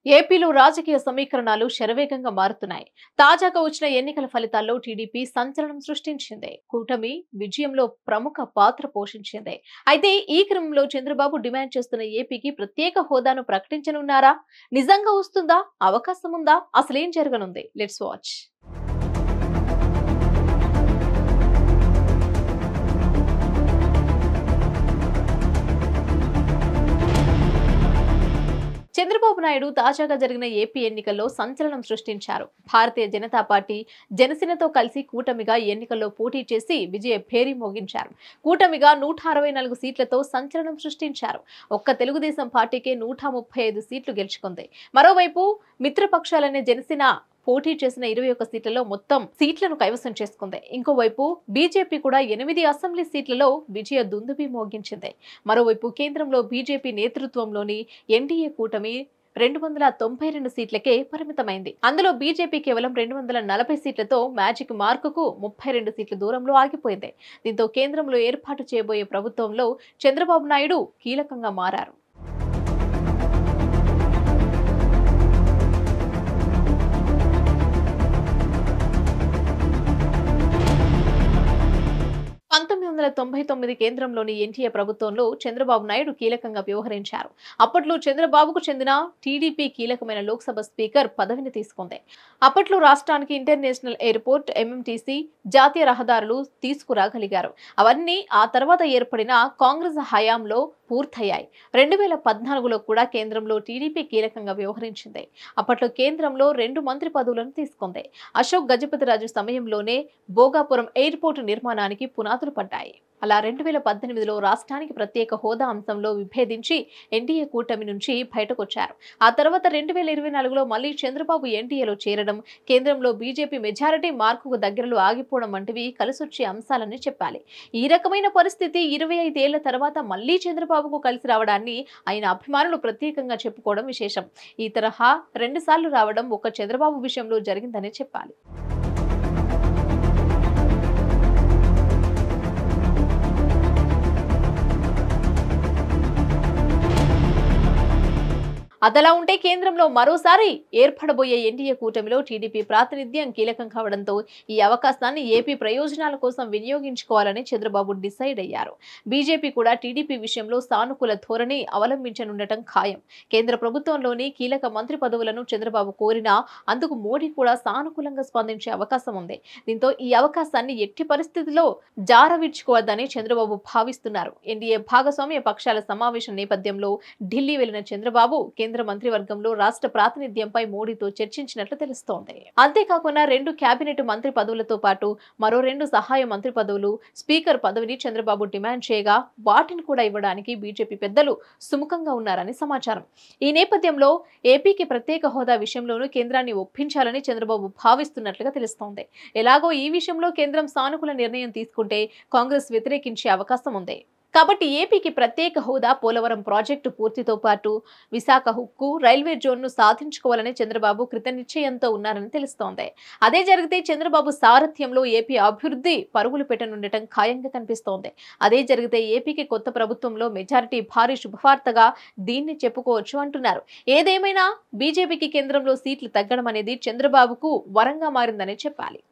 ఏపీలో రాజకీయ సమీకరణాలు శరవేగంగా మారుతున్నాయి తాజాగా వచ్చిన ఎన్నికల ఫలితాల్లో టీడీపీ సంచలనం సృష్టించింది కూటమి విజయంలో ప్రముఖ పాత్ర పోషించింది అయితే ఈ క్రమంలో చంద్రబాబు డిమాండ్ చేస్తున్న ఏపీకి ప్రత్యేక హోదాను ప్రకటించనున్నారా నిజంగా వస్తుందా అవకాశం ఉందా అసలేం జరగనుంది లెట్స్ వాచ్ చంద్రబాబు నాయుడు తాజాగా జరిగిన ఏపీ ఎన్నికల్లో సంచలనం సృష్టించారు భారతీయ జనతా పార్టీ జనసేనతో కలిసి కూటమిగా ఎన్నికల్లో పోటీ చేసి విజయ భేరీ మోగించారు కూటమిగా నూట అరవై నాలుగు సీట్లతో సంచలనం సృష్టించారు ఒక్క తెలుగుదేశం పార్టీకే నూట ముప్పై ఐదు సీట్లు గెలుచుకుంది మరోవైపు మిత్రపక్షాలనే జనసేన పోటీ చేసిన ఇరవై ఒక్క సీట్లలో మొత్తం సీట్లను కైవసం చేసుకుంది ఇంకోవైపు బీజేపీ కూడా ఎనిమిది అసెంబ్లీ సీట్లలో విజయ దుందుబి మోగించింది మరోవైపు కేంద్రంలో బీజేపీ నేతృత్వంలోని ఎన్డీఏ కూటమి రెండు వందల తొంభై రెండు సీట్లకే పరిమితమైంది అందులో బీజేపీ కేవలం రెండు వందల నలభై సీట్లతో మ్యాజిక్ మార్కుకు ముప్పై రెండు సీట్ల దూరంలో ఆగిపోయింది దీంతో కేంద్రంలో ఏర్పాటు చేయబోయే ప్రభుత్వంలో చంద్రబాబు నాయుడు కీలకంగా మారారు పంతొమ్మిది వందల తొంభై తొమ్మిది కేంద్రంలోని ఎన్టీఏ ప్రభుత్వంలో చంద్రబాబు నాయుడు కీలకంగా వ్యవహరించారు అప్పట్లో చంద్రబాబుకు చెందిన టీడీపీ కీలకమైన లోక్సభ స్పీకర్ పదవిని తీసుకుంది అప్పట్లో రాష్ట్రానికి ఇంటర్నేషనల్ ఎయిర్పోర్ట్ ఎంఎంటీసీ జాతీయ రహదారులు తీసుకురాగలిగారు అవన్నీ ఆ తర్వాత ఏర్పడిన కాంగ్రెస్ హయాంలో పూర్తయ్యాయి రెండు వేల పద్నాలుగులో కూడా కేంద్రంలో టీడీపీ కీలకంగా వ్యవహరించింది అప్పట్లో కేంద్రంలో రెండు మంత్రి పదవులను తీసుకుంది అశోక్ గజపతిరాజు సమయంలోనే భోగాపురం ఎయిర్పోర్టు నిర్మాణానికి పునాదులు పడ్డాయి అలా రెండు వేల పద్దెనిమిదిలో రాష్ట్రానికి ప్రత్యేక హోదా అంశంలో విభేదించి ఎన్డీఏ కూటమి నుంచి బయటకొచ్చారు ఆ తర్వాత రెండు వేల ఇరవై నాలుగులో మళ్లీ చంద్రబాబు ఎన్డీఏలో చేరడం కేంద్రంలో బీజేపీ మెజారిటీ మార్కుకు దగ్గరలో ఆగిపోవడం వంటివి కలిసొచ్చే అంశాలని చెప్పాలి ఈ రకమైన పరిస్థితి ఇరవై ఐదేళ్ల తర్వాత మళ్లీ చంద్రబాబుకు కలిసి రావడాన్ని ఆయన అభిమానులు ప్రత్యేకంగా చెప్పుకోవడం విశేషం ఈ తరహా రెండుసార్లు రావడం ఒక చంద్రబాబు విషయంలో జరిగిందనే చెప్పాలి అదలా ఉంటే కేంద్రంలో మరోసారి ఏర్పడబోయే ఎన్డీఏ కూటమిలో టీడీపీ ప్రాతినిధ్యం కీలకం కావడంతో ఈ అవకాశాన్ని ఏపీ ప్రయోజనాల కోసం వినియోగించుకోవాలని చంద్రబాబు డిసైడ్ అయ్యారు బీజేపీ కూడా టీడీపీ విషయంలో సానుకూల ధోరణి అవలంబించనుండటం ఖాయం కేంద్ర ప్రభుత్వంలోని కీలక మంత్రి పదవులను చంద్రబాబు కోరినా అందుకు మోడీ కూడా సానుకూలంగా స్పందించే అవకాశం ఉంది దీంతో ఈ అవకాశాన్ని ఎట్టి పరిస్థితిలో జారవిడ్చుకోవద్దని చంద్రబాబు భావిస్తున్నారు ఎన్డీఏ భాగస్వామ్య పక్షాల సమావేశం నేపథ్యంలో ఢిల్లీ వెళ్లిన చంద్రబాబు కేంద్ర మంత్రివర్గంలో రాష్ట్ర ప్రాతినిధ్యంపై మోడీతో చర్చించినట్లు తెలుస్తోంది అంతేకాకుండా రెండు కేబినెట్ మంత్రి పదవులతో పాటు మరో రెండు సహాయ మంత్రి పదవులు స్పీకర్ పదవిని చంద్రబాబు డిమాండ్ చేయగా వాటిని కూడా ఇవ్వడానికి బీజేపీ పెద్దలు సుముఖంగా ఉన్నారని సమాచారం ఈ నేపథ్యంలో ఏపీకి ప్రత్యేక హోదా విషయంలోనూ కేంద్రాన్ని ఒప్పించాలని చంద్రబాబు భావిస్తున్నట్లుగా తెలుస్తోంది ఎలాగో ఈ విషయంలో కేంద్రం సానుకూల నిర్ణయం తీసుకుంటే కాంగ్రెస్ వ్యతిరేకించే అవకాశం ఉంది కాబట్టి ఏపీకి ప్రత్యేక హోదా పోలవరం ప్రాజెక్టు పూర్తితో పాటు విశాఖ హుక్కు రైల్వే జోన్ను సాధించుకోవాలని చంద్రబాబు కృతనిశ్చయంతో ఉన్నారని తెలుస్తోంది అదే జరిగితే చంద్రబాబు సారథ్యంలో ఏపీ అభివృద్ధి పరుగులు పెట్టనుండటం ఖాయంగా కనిపిస్తోంది అదే జరిగితే ఏపీకి కొత్త ప్రభుత్వంలో మెజారిటీ భారీ శుభవార్తగా దీన్ని చెప్పుకోవచ్చు అంటున్నారు ఏదేమైనా బీజేపీకి కేంద్రంలో సీట్లు తగ్గడం అనేది చంద్రబాబుకు వరంగా మారిందని చెప్పాలి